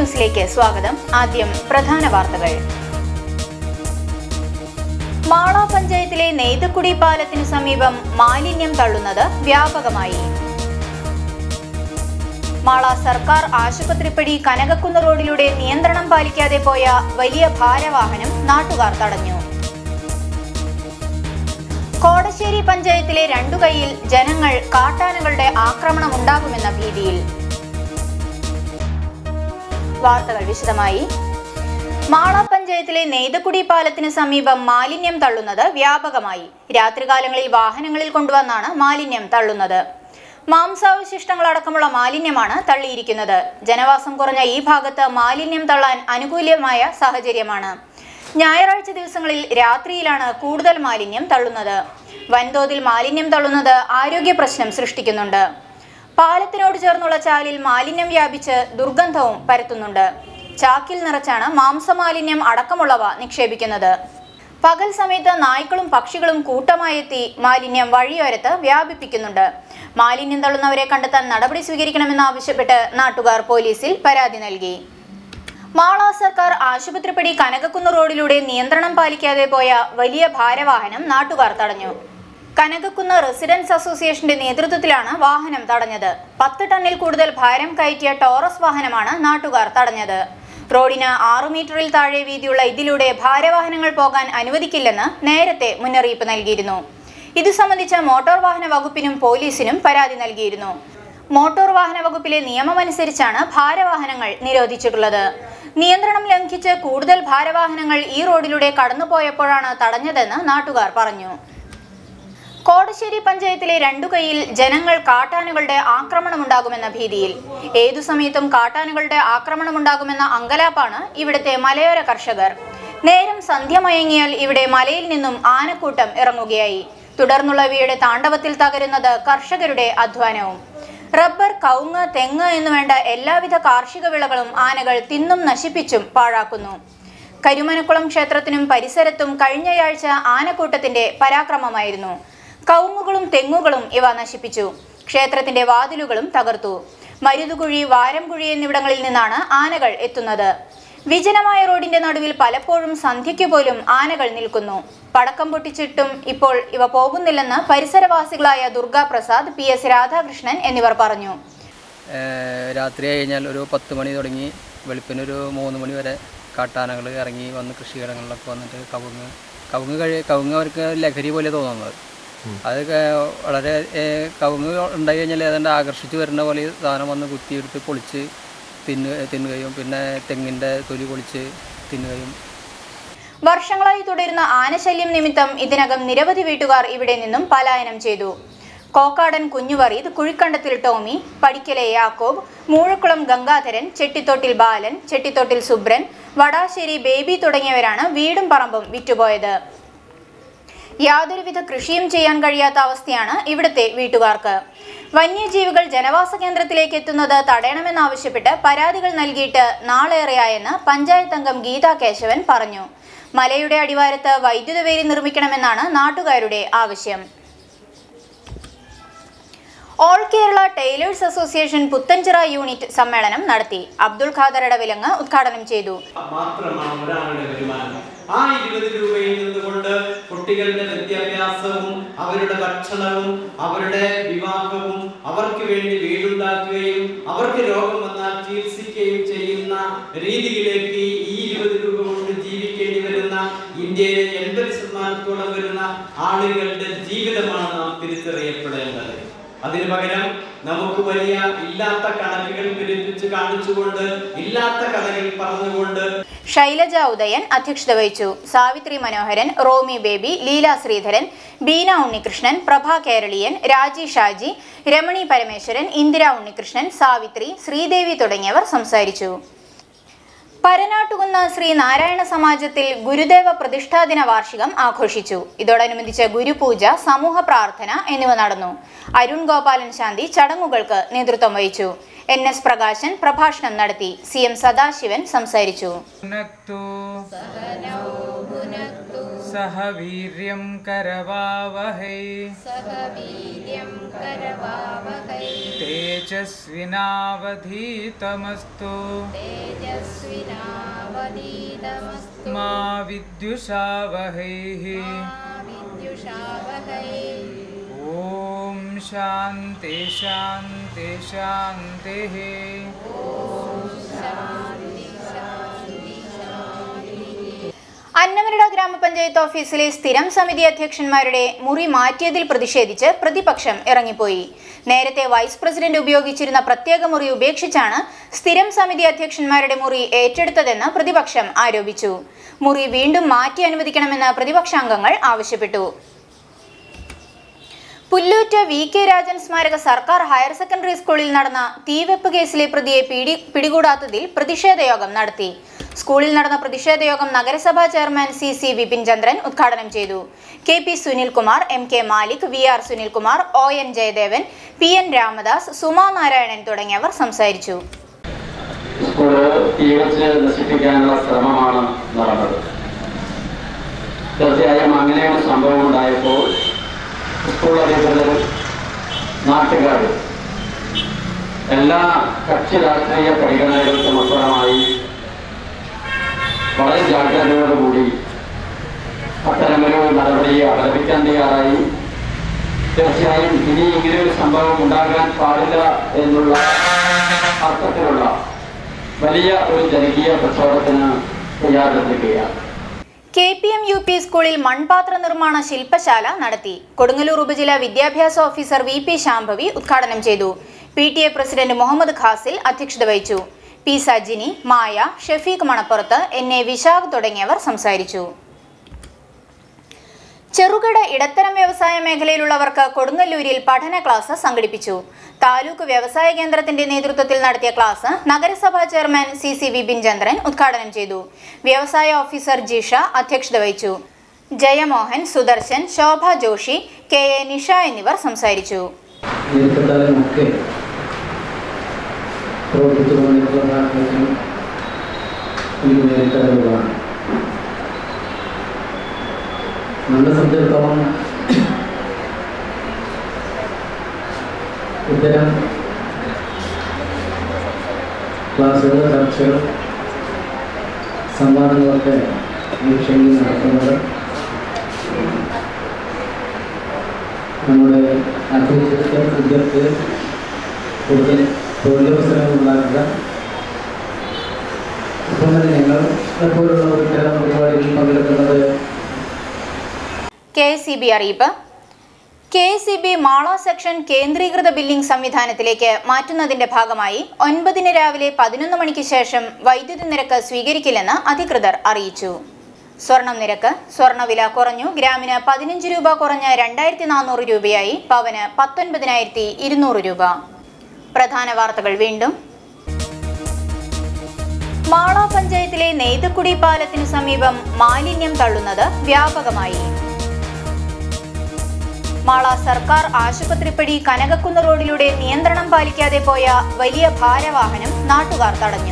ന്യൂസിലേക്ക് സ്വാഗതം ആദ്യം പ്രധാന വാർത്തകൾ മാള പഞ്ചായത്തിലെ നെയ്തക്കുടി പാലത്തിനു സമീപം മാലിന്യം തള്ളുന്നത് വ്യാപകമായി മാള സർക്കാർ ആശുപത്രിപ്പടി കനകക്കുന്ന് റോഡിലൂടെ നിയന്ത്രണം പാലിക്കാതെ പോയ വലിയ ഭാരവാഹനം നാട്ടുകാർ തടഞ്ഞു കോടശ്ശേരി പഞ്ചായത്തിലെ രണ്ടു കൈയിൽ ജനങ്ങൾ കാട്ടാനകളുടെ ആക്രമണം ഉണ്ടാകുമെന്ന ഭീതിയിൽ വാർത്തകൾ വിശദമായി മാള പഞ്ചായത്തിലെ നെയ്തക്കുടി പാലത്തിന് സമീപം മാലിന്യം തള്ളുന്നത് വ്യാപകമായി രാത്രികാലങ്ങളിൽ വാഹനങ്ങളിൽ കൊണ്ടുവന്നാണ് മാലിന്യം തള്ളുന്നത് മാംസാവശിഷ്ടങ്ങളടക്കമുള്ള മാലിന്യമാണ് തള്ളിയിരിക്കുന്നത് ജനവാസം കുറഞ്ഞ ഈ ഭാഗത്ത് മാലിന്യം തള്ളാൻ അനുകൂലമായ സാഹചര്യമാണ് ഞായറാഴ്ച ദിവസങ്ങളിൽ രാത്രിയിലാണ് കൂടുതൽ മാലിന്യം തള്ളുന്നത് വൻതോതിൽ മാലിന്യം തള്ളുന്നത് ആരോഗ്യ പ്രശ്നം സൃഷ്ടിക്കുന്നുണ്ട് പാലത്തിനോട് ചേർന്നുള്ള ചാലിൽ മാലിന്യം വ്യാപിച്ച് ദുർഗന്ധവും പരത്തുന്നുണ്ട് ചാക്കിൽ നിറച്ചാണ് മാംസമാലിന്യം അടക്കമുള്ളവ നിക്ഷേപിക്കുന്നത് പകൽ സമയത്ത് നായ്ക്കളും പക്ഷികളും കൂട്ടമായെത്തി മാലിന്യം വഴിയോരത്ത് വ്യാപിപ്പിക്കുന്നുണ്ട് മാലിന്യം തള്ളുന്നവരെ കണ്ടെത്താൻ നടപടി സ്വീകരിക്കണമെന്നാവശ്യപ്പെട്ട് നാട്ടുകാർ പോലീസിൽ പരാതി നൽകി മാള സർക്കാർ ആശുപത്രിപ്പടി കനകക്കുന്ന് റോഡിലൂടെ നിയന്ത്രണം പാലിക്കാതെ പോയ വലിയ ഭാരവാഹനം നാട്ടുകാർ തടഞ്ഞു കനകക്കുന്ന് റെസിഡൻസ് അസോസിയേഷന്റെ നേതൃത്വത്തിലാണ് വാഹനം തടഞ്ഞത് പത്ത് ടണ്ണിൽ കൂടുതൽ ഭാരം കയറ്റിയ ടോറസ് വാഹനമാണ് നാട്ടുകാർ തടഞ്ഞത് റോഡിന് ആറു മീറ്ററിൽ താഴെ വീതിയുള്ള ഇതിലൂടെ ഭാരവാഹനങ്ങൾ പോകാൻ അനുവദിക്കില്ലെന്ന് നേരത്തെ മുന്നറിയിപ്പ് നൽകിയിരുന്നു ഇതു സംബന്ധിച്ച മോട്ടോർ വാഹന വകുപ്പിനും പോലീസിനും പരാതി നൽകിയിരുന്നു മോട്ടോർ വാഹന വകുപ്പിലെ നിയമമനുസരിച്ചാണ് ഭാരവാഹനങ്ങൾ നിരോധിച്ചിട്ടുള്ളത് നിയന്ത്രണം ലംഘിച്ച് കൂടുതൽ ഭാരവാഹനങ്ങൾ ഈ റോഡിലൂടെ കടന്നുപോയപ്പോഴാണ് തടഞ്ഞതെന്ന് നാട്ടുകാർ പറഞ്ഞു കോടശ്ശേരി പഞ്ചായത്തിലെ രണ്ടു കൈയിൽ ജനങ്ങൾ കാട്ടാനുകളുടെ ആക്രമണമുണ്ടാകുമെന്ന ഭീതിയിൽ ഏതു സമയത്തും കാട്ടാനുകളുടെ ആക്രമണമുണ്ടാകുമെന്ന അങ്കലാപ്പാണ് ഇവിടുത്തെ മലയോര കർഷകർ നേരം സന്ധ്യ മയങ്ങിയാൽ ഇവിടെ മലയിൽ നിന്നും ആനക്കൂട്ടം ഇറങ്ങുകയായി തുടർന്നുള്ളവയുടെ താണ്ഡവത്തിൽ തകരുന്നത് കർഷകരുടെ അധ്വാനവും റബ്ബർ കവുങ്ങ് തെങ്ങ് എന്നുവേണ്ട എല്ലാവിധ കാർഷിക വിളകളും ആനകൾ തിന്നും നശിപ്പിച്ചും പാഴാക്കുന്നു കരുമനക്കുളം ക്ഷേത്രത്തിനും പരിസരത്തും കഴിഞ്ഞയാഴ്ച ആനക്കൂട്ടത്തിന്റെ പരാക്രമമായിരുന്നു കവുങ്ങുകളും തെങ്ങുകളും ഇവ നശിപ്പിച്ചു ക്ഷേത്രത്തിന്റെ വാതിലുകളും തകർത്തു മരുതുകുഴി വാരംകുഴി എന്നിവിടങ്ങളിൽ നിന്നാണ് ആനകൾ എത്തുന്നത് വിജനമായ റോഡിന്റെ നടുവിൽ പലപ്പോഴും സന്ധ്യയ്ക്ക് പോലും ആനകൾ നിൽക്കുന്നു പടക്കം പൊട്ടിച്ചിട്ടും ഇപ്പോൾ ഇവ പോകുന്നില്ലെന്ന് പരിസരവാസികളായ ദുർഗാ പ്രസാദ് പി എസ് രാധാകൃഷ്ണൻ എന്നിവർ പറഞ്ഞു ഏഹ് രാത്രി കഴിഞ്ഞാൽ ഒരു പത്ത് മണി തുടങ്ങി വെളുപ്പിന് ഒരു മൂന്ന് മണി വരെ കാട്ടാനകൾ ഇറങ്ങി വന്ന് കൃഷിയിടങ്ങളിലൊക്കെ വന്നിട്ട് കവുങ്ങ് കവുങ്ങ് കഴി കവുങ്ങ് അവർക്ക് ലഹരി പോലെ തോന്നുന്നത് അത് ക- വളരെ ഏഹ് കവുങ്ങ് ഉണ്ടായി കഴിഞ്ഞാൽ ഏതാണ്ട് ആകർഷിച്ച് വരുന്ന പോലെ ഈ സാധനം വന്ന് കുത്തിയെടുത്ത് പൊളിച്ച് തിന്നു തിന്നുകയും പിന്നെ തെങ്ങിൻ്റെ തൊലി പൊളിച്ച് തിന്നുകയും വർഷങ്ങളായി തുടരുന്ന ആനശല്യം നിമിത്തം ഇതിനകം നിരവധി വീട്ടുകാർ ഇവിടെ നിന്നും പലായനം ചെയ്തു കോക്കാടൻ കുഞ്ഞുവറീദ് കുഴിക്കണ്ടത്തിൽ ടോമി പടിക്കലെ യാക്കോബ് മൂഴക്കുളം ഗംഗാധരൻ ചെട്ടിത്തോട്ടിൽ ബാലൻ ചെട്ടിത്തോട്ടിൽ സുബ്രൻ വടാശ്ശേരി ബേബി തുടങ്ങിയവരാണ് വീടും പറമ്പും വിറ്റുപോയത് യാതൊരുവിധ കൃഷിയും ചെയ്യാൻ കഴിയാത്ത അവസ്ഥയാണ് ഇവിടുത്തെ വീട്ടുകാർക്ക് വന്യജീവികൾ ജനവാസ കേന്ദ്രത്തിലേക്ക് എത്തുന്നത് തടയണമെന്നാവശ്യപ്പെട്ട് പരാതികൾ നൽകിയിട്ട് നാളേറെയായെന്ന് പഞ്ചായത്ത് അംഗം ഗീതാ കേശവൻ പറഞ്ഞു മലയുടെ അടിവാരത്ത് വൈദ്യുത വേലി നിർമ്മിക്കണമെന്നാണ് നാട്ടുകാരുടെ ആവശ്യം all Kerala tailors association Puthanchira unit സമ്മേളനം നടത്തി അബ്ദുൾ ഖാദർ ഇടവിലങ്ങ് ഉദ്ഘാടനം ചെയ്തു മാത്രമാണ് ഒരാളുടെ വരുമാനം ആ ഇരുപത് രൂപയിൽ നിന്നുകൊണ്ട് കുട്ടികളുടെ വിദ്യാഭ്യാസവും അവരുടെ ഭക്ഷണവും അവരുടെ വിവാഹവും അവർക്ക് വേണ്ടി വീടുണ്ടാക്കുകയും അവർക്ക് രോഗം വന്നാൽ ചികിത്സിക്കുകയും ചെയ്യുന്ന രീതിയിലേക്ക് ഈ ഇരുപത് രൂപ കൊണ്ട് ജീവിക്കേണ്ടി വരുന്ന ഇന്ത്യയിലെ എൺപത് ശതമാനത്തോളം വരുന്ന ആളുകളുടെ ജീവിതമാണ് നാം തിരിച്ചറിയപ്പെടേണ്ടത് അതിനു പകരം നമുക്ക് വലിയ ഇല്ലാത്ത കണക്കുകൾ പെരുപ്പിച്ച് കാണിച്ചുകൊണ്ട് ഇല്ലാത്ത കഥകൾ പറഞ്ഞുകൊണ്ട് ശൈലജ ഉദയൻ അധ്യക്ഷത വഹിച്ചു സാവിത്രി മനോഹരൻ റോമി ബേബി ലീല ശ്രീധരൻ ബീന ഉണ്ണികൃഷ്ണൻ പ്രഭ കേരളീയൻ രാജി ഷാജി രമണി പരമേശ്വരൻ ഇന്ദിര ഉണ്ണികൃഷ്ണൻ സാവിത്രി ശ്രീദേവി തുടങ്ങിയവർ സംസാരിച്ചു പരനാട്ടുകുന്ന് ശ്രീ നാരായണ സമാജത്തിൽ ഗുരുദേവ പ്രതിഷ്ഠാദിന വാർഷികം ആഘോഷിച്ചു ഇതോടനുബന്ധിച്ച് ഗുരുപൂജ സമൂഹ പ്രാർത്ഥന എന്നിവ നടന്നു അരുൺ ഗോപാലൻ ശാന്തി ചടങ്ങുകൾക്ക് നേതൃത്വം വഹിച്ചു എൻ എസ് പ്രകാശൻ പ്രഭാഷണം നടത്തി സി എം സദാശിവൻ സംസാരിച്ചു ഭുനക്തു सह वीर्यं करवावहै सह वीर्यं करवावहै तेजस्विनावधीतमस्तु तेजस्विनावधीतमस्तु मा विद्युषावहैः विद्युषावहै ॐ शान्ति शान्ति शान्तिः അന്നമനട ഗ്രാമപഞ്ചായത്ത് ഓഫീസിലെ സ്ഥിരം സമിതി അധ്യക്ഷന്മാരുടെ മുറി മാറ്റിയതിൽ പ്രതിഷേധിച്ച് പ്രതിപക്ഷം ഇറങ്ങിപ്പോയി നേരത്തെ വൈസ് പ്രസിഡന്റ് ഉപയോഗിച്ചിരുന്ന പ്രത്യേക മുറി ഉപേക്ഷിച്ചാണ് സ്ഥിരം സമിതി അധ്യക്ഷന്മാരുടെ മുറി ഏറ്റെടുത്തതെന്ന് പ്രതിപക്ഷം ആരോപിച്ചു മുറി വീണ്ടും മാറ്റി അനുവദിക്കണമെന്ന് പ്രതിപക്ഷാംഗങ്ങൾ ആവശ്യപ്പെട്ടു പുല്ലൂറ്റ വി കെ രാജൻ സ്മാരക സർക്കാർ ഹയർ സെക്കൻഡറി സ്കൂളിൽ നടന്ന തീവെപ്പ് കേസിലെ പ്രതിയെ പിടി പിടികൂടാത്തതിൽ പ്രതിഷേധയോഗം നടത്തി സ്കൂളിൽ നടന്ന പ്രതിഷേധയോഗം നഗരസഭാ chairman C C Vipin Chandran ഉദ്ഘാടനം ചെയ്തു K P Sunilkumar M K Malik V R Sunilkumar O N Jayadevan P N Ramadas Suma Narayanan തുടങ്ങിയവർ സംസാരിച്ചു സ്കൂള് തീവച്ച് നശിപ്പിക്കാനുള്ള ശ്രമമാണ് നടന്നത് തീർച്ചയായും അങ്ങനെ ഒരു സംഭവം ഉണ്ടായപ്പോൾ സ്കൂൾ അധികൃതരും നാട്ടുകാരും എല്ലാ കക്ഷി രാഷ്ട്രീയ പരിഗണനകൾക്കും അപ്പുറമായി വളരെ ജാഗ്രതയോടുകൂടി അത്തരമൊരു നടപടി അവലംബിക്കാൻ തയ്യാറായി തീർച്ചയായും ഇനി ഇങ്ങനെ ഒരു സംഭവം ഉണ്ടാകാൻ പാടില്ല എന്നുള്ള അർത്ഥത്തിലുള്ള വലിയ ഒരു ജനകീയ പ്രക്ഷോഭത്തിന് തയ്യാറെടുക്കുകയാണ് K P M U P സ്കൂളിൽ മൺപാത്ര നിർമ്മാണ ശില്പശാല നടത്തി കൊടുങ്ങല്ലൂർ ഉപജില്ല വിദ്യാഭ്യാസ ഓഫീസർ വി പി ശാംഭവി ഉദ്ഘാടനം ചെയ്തു P T A president Muhammad Khasil അധ്യക്ഷത വഹിച്ചു പി സജിനി മായ ഷഫീഖ് മണപ്പുറത്ത് എൻ എ വിശാഖ് തുടങ്ങിയവർ സംസാരിച്ചു ചെറുകിട ഇടത്തരം വ്യവസായ മേഖലയിലുള്ളവർക്ക് കൊടുങ്ങല്ലൂരിൽ പഠന ക്ലാസ് സംഘടിപ്പിച്ചു താലൂക്ക് വ്യവസായ കേന്ദ്രത്തിന്റെ നേതൃത്വത്തിൽ നടത്തിയ ക്ലാസ് നഗരസഭാ chairman C C Vipin Chandran ഉദ്ഘാടനം ചെയ്തു വ്യവസായ ഓഫീസർ ജിഷ അധ്യക്ഷത വഹിച്ചു ജയമോഹൻ സുദർശൻ ശോഭ ജോഷി കെ എ നിഷ എന്നിവർ സംസാരിച്ചു നേരിട്ടാലുമൊക്കെ പ്രവർത്തിച്ചുകൊണ്ടിരിക്കുന്ന ഭാഗത്തും എനിക്ക് നേരിട്ടറിവുകളാണ് നമ്മളെ സംബന്ധിച്ചിടത്തോളം ഇത്തരം ക്ലാസ്സുകൾ ചർച്ചകൾ സംവാദങ്ങളൊക്കെ ഈ വിഷയങ്ങളിൽ നടത്തുന്നത് നമ്മുടെ അഭിവൃദ്ധിക്ക് വിദ്യർക്ക് കൂടുതൽ തൊഴിലവസരങ്ങൾ ഉണ്ടാക്കുക ഒപ്പം തന്നെ ഞങ്ങൾ പോലുള്ള ഒരു ഇത്തരം പരിപാടികളിൽ പങ്കെടുക്കുന്നത് കെ എസ് ബി അറിയിപ്പ് K S B Mala section കേന്ദ്രീകൃത ബില്ലിംഗ് സംവിധാനത്തിലേക്ക് മാറ്റുന്നതിന്റെ ഭാഗമായി ഒൻപതിന് രാവിലെ പതിനൊന്ന് മണിക്ക് ശേഷം വൈദ്യുതി നിരക്ക് സ്വീകരിക്കില്ലെന്ന് അധികൃതർ അറിയിച്ചു സ്വർണം നിരക്ക് സ്വർണ്ണവില കുറഞ്ഞു ഗ്രാമിന് പതിനഞ്ച് രൂപ കുറഞ്ഞ് രണ്ടായിരത്തി നാനൂറ് രൂപയായി പവന് പത്തൊൻപതിനായിരത്തി ഇരുന്നൂറ് രൂപ പ്രധാന വാർത്തകൾ വീണ്ടും മാള പഞ്ചായത്തിലെ നെയ്തക്കുടി പാലത്തിനു സമീപം മാലിന്യം തള്ളുന്നത് വ്യാപകമായി മാള സർക്കാർ ആശുപത്രിപ്പടി കനകക്കുന്ന് റോഡിലൂടെ നിയന്ത്രണം പാലിക്കാതെ പോയ വലിയ ഭാരവാഹനം നാട്ടുകാർ തടഞ്ഞു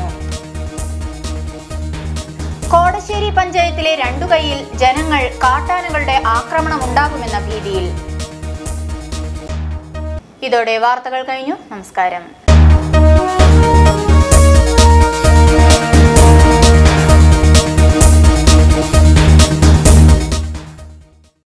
കോടശ്ശേരി പഞ്ചായത്തിലെ രണ്ടു കൈയിൽ ജനങ്ങൾ കാട്ടാനകളുടെ ആക്രമണം ഉണ്ടാകുമെന്ന ഭീതിയിൽ ഇതോടെ വാർത്തകൾ കഴിഞ്ഞു നമസ്കാരം